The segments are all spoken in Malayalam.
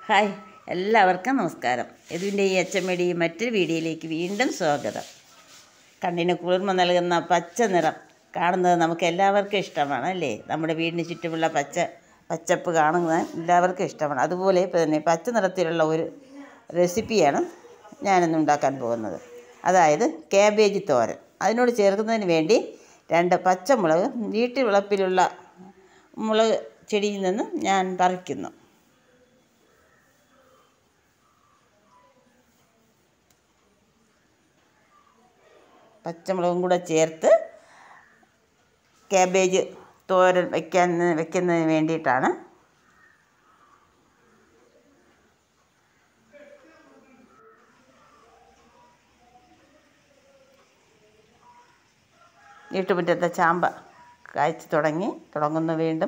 ഹായ് എല്ലാവർക്കും നമസ്കാരം ഇതിൻ്റെ ഈ അച്ചമ്മയുടെ ഈ മറ്റൊരു വീഡിയോയിലേക്ക് വീണ്ടും സ്വാഗതം കണ്ണിന് കുളിർമ നൽകുന്ന പച്ച നിറം കാണുന്നത് നമുക്ക് എല്ലാവർക്കും ഇഷ്ടമാണ് അല്ലേ നമ്മുടെ വീടിന് ചുറ്റുമുള്ള പച്ച പച്ചപ്പ് കാണുന്നത് എല്ലാവർക്കും ഇഷ്ടമാണ് അതുപോലെ തന്നെ പച്ച നിറത്തിലുള്ള ഒരു റെസിപ്പിയാണ് ഞാനിന്ന് ഉണ്ടാക്കാൻ പോകുന്നത് അതായത് കാബേജ് തോരൻ അതിനോട് ചേർക്കുന്നതിന് വേണ്ടി രണ്ട് പച്ചമുളക് വീട്ടുവിളപ്പിലുള്ള മുളക് ചെടിയിൽ നിന്ന് ഞാൻ പറിക്കുന്നു പച്ചമുളകും കൂടെ ചേർത്ത് കാബേജ് തോരൻ വയ്ക്കാൻ വെക്കുന്നതിന് വേണ്ടിയിട്ടാണ് വീട്ടുമുറ്റത്തെ ചാമ്പ കായ്ച്ചു തുടങ്ങി തുടങ്ങുന്നു വീണ്ടും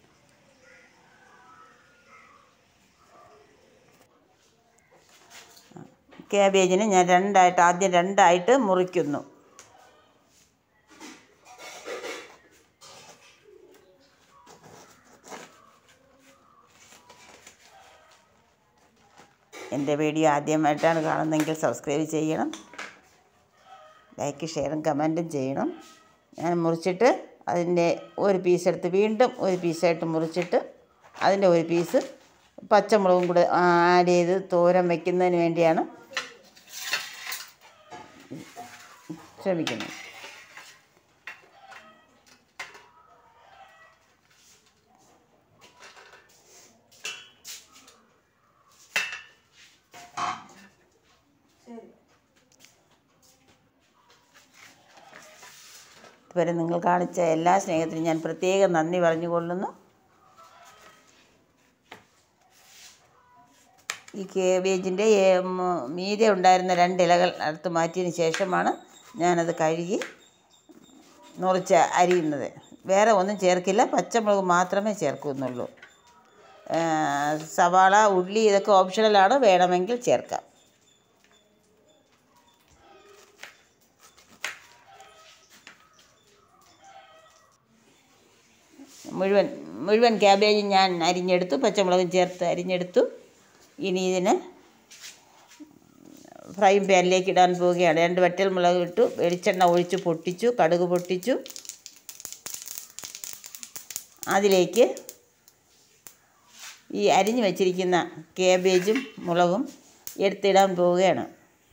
കാബേജിന് ഞാൻ രണ്ടായിട്ട് ആദ്യം രണ്ടായിട്ട് മുറിക്കുന്നു എൻ്റെ വീഡിയോ ആദ്യമായിട്ടാണ് കാണുന്നതെങ്കിൽ സബ്സ്ക്രൈബ് ചെയ്യണം ലൈക്ക് ഷെയറും കമൻറ്റും ചെയ്യണം ഞാൻ മുറിച്ചിട്ട് അതിൻ്റെ ഒരു പീസ് എടുത്ത് വീണ്ടും ഒരു പീസായിട്ട് മുറിച്ചിട്ട് അതിൻ്റെ ഒരു പീസ് പച്ചമുളകും കൂടെ ആഡ് ചെയ്ത് തോരൻ വയ്ക്കുന്നതിന് വേണ്ടിയാണ് ശ്രമിക്കുന്നത് ഇതുവരെ നിങ്ങൾ കാണിച്ച എല്ലാ സ്നേഹത്തിനും ഞാൻ പ്രത്യേകം നന്ദി പറഞ്ഞുകൊള്ളുന്നു ഈ കേബേജിൻ്റെ മീതെ ഉണ്ടായിരുന്ന രണ്ട് ഇലകൾ അടുത്ത് മാറ്റിയതിന് ശേഷമാണ് ഞാനത് കഴുകി മുറിച്ച് അരിയുന്നത് വേറെ ഒന്നും ചേർക്കില്ല പച്ചമുളക് മാത്രമേ ചേർക്കുന്നുള്ളൂ സവാള ഉള്ളി ഇതൊക്കെ ഓപ്ഷണലാണ് വേണമെങ്കിൽ ചേർക്കാം മുഴുവൻ മുഴുവൻ ക്യാബേജും ഞാൻ അരിഞ്ഞെടുത്തു പച്ചമുളകും ചേർത്ത് അരിഞ്ഞെടുത്തു ഇനി ഇതിന് ഫ്രൈ പാനിലേക്ക് ഇടാൻ പോവുകയാണ് രണ്ട് വറ്റൽ മുളക് ഇട്ടു വെളിച്ചെണ്ണ ഒഴിച്ച് പൊട്ടിച്ചു കടുക് പൊട്ടിച്ചു അതിലേക്ക് ഈ അരിഞ്ഞു വച്ചിരിക്കുന്ന കേബേജും മുളകും എടുത്തിടാൻ പോവുകയാണ്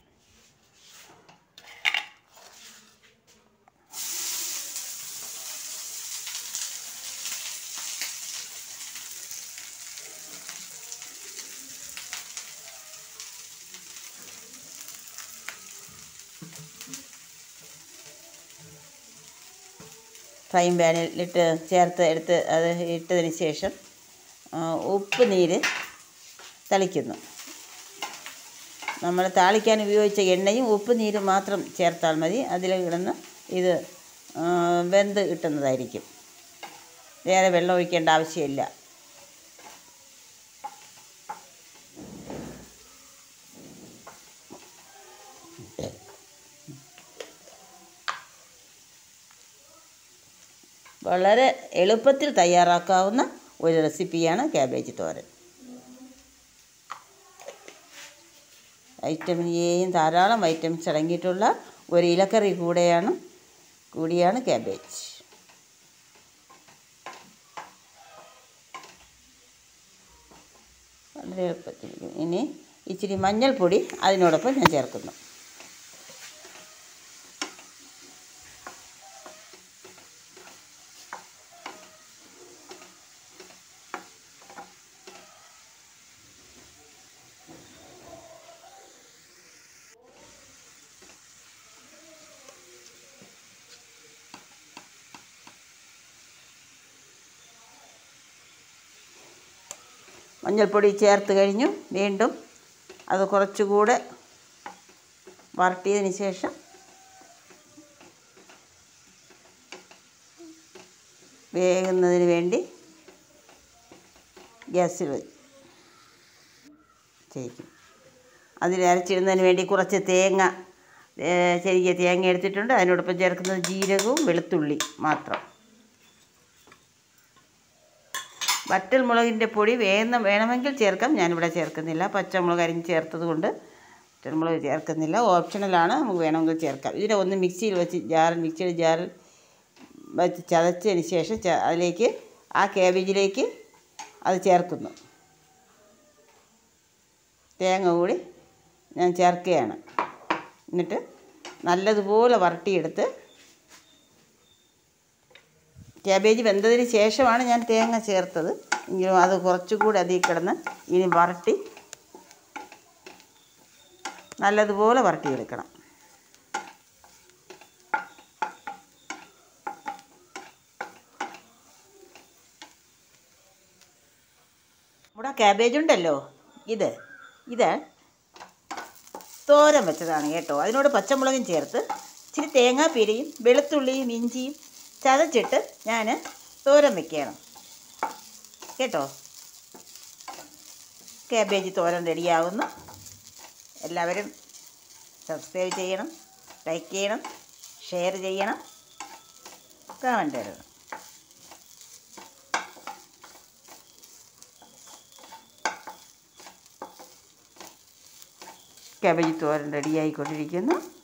ഫ്രൈ പാനിലിട്ട് ചേർത്ത് എടുത്ത് അത് ഇട്ടതിന് ശേഷം ഉപ്പ് നീര് തളിക്കുന്നു നമ്മൾ താളിക്കാൻ ഉപയോഗിച്ച എണ്ണയും ഉപ്പ് നീരും മാത്രം ചേർത്താൽ മതി അതിൽ കിടന്ന് ഇത് വെന്ത് കിട്ടുന്നതായിരിക്കും വേറെ വെള്ളം ഒഴിക്കേണ്ട ആവശ്യമില്ല വളരെ എളുപ്പത്തിൽ തയ്യാറാക്കാവുന്ന ഒരു റെസിപ്പിയാണ് ക്യാബേജ് തോരൻ വൈറ്റമിൻ എയും ധാരാളം വൈറ്റമിൻസ് അടങ്ങിയിട്ടുള്ള ഒരു ഇലക്കറി കൂടെയാണ് കൂടിയാണ് ക്യാബേജ് വളരെ എളുപ്പത്തിൽ ഇനി ഇച്ചിരി മഞ്ഞൾപ്പൊടി അതിനോടൊപ്പം ഞാൻ ചേർക്കുന്നു മഞ്ഞൾപ്പൊടി ചേർത്ത് കഴിഞ്ഞു വീണ്ടും അത് കുറച്ചുകൂടെ വരട്ടിയതിന് ശേഷം വേകുന്നതിന് വേണ്ടി ഗ്യാസിൽ ചെയ്യിക്കും അതിൽ അരച്ചിടുന്നതിന് വേണ്ടി കുറച്ച് തേങ്ങ ചെറിയ തേങ്ങ എടുത്തിട്ടുണ്ട് അതിനോടൊപ്പം ചേർക്കുന്നത് ജീരകവും വെളുത്തുള്ളി മാത്രം വറ്റൽ മുളകിൻ്റെ പൊടി വേന്ന വേണമെങ്കിൽ ചേർക്കാം ഞാനിവിടെ ചേർക്കുന്നില്ല പച്ചമുളക് അരിഞ്ഞ് ചേർത്തത് കൊണ്ട് വറ്റൽമുളക് ചേർക്കുന്നില്ല ഓപ്ഷണലാണ് നമുക്ക് വേണമെങ്കിൽ ചേർക്കാം ഇതിനെ ഒന്ന് മിക്സിയിൽ വെച്ച് ജാറിൽ മിക്സിയുടെ ജാറിൽ വെച്ച് ചതച്ചതിന് ശേഷം ച- അതിലേക്ക് ആ കാബേജിലേക്ക് അത് ചേർക്കുന്നു തേങ്ങ കൂടി ഞാൻ ചേർക്കുകയാണ് എന്നിട്ട് നല്ലതുപോലെ വരട്ടിയെടുത്ത് ക്യാബേജ് വെന്തതിന് ശേഷമാണ് ഞാൻ തേങ്ങ ചേർത്തത് എങ്കിലും അത് കുറച്ചുകൂടി അതിൽ കിടന്ന് ഇനി വരട്ടി നല്ലതുപോലെ വരട്ടിയെടുക്കണം നമ്മുടെ ക്യാബേജ് ഉണ്ടല്ലോ ഇത് ഇത് തോരൻ വെച്ചതാണ് കേട്ടോ അതിനോട് പച്ചമുളകും ചേർത്ത് ഇച്ചിരി തേങ്ങാപ്പീരയും വെളുത്തുള്ളിയും ഇഞ്ചിയും ചതച്ചിട്ട് ഞാൻ തോരൻ വെക്കണം കേട്ടോ കാബേജ് തോരൻ റെഡിയാവുന്നു എല്ലാവരും സബ്സ്ക്രൈബ് ചെയ്യണം ലൈക്ക് ചെയ്യണം ഷെയർ ചെയ്യണം കമൻ്റ് ഇടണം കാബേജ് തോരൻ റെഡിയായിക്കൊണ്ടിരിക്കുന്നു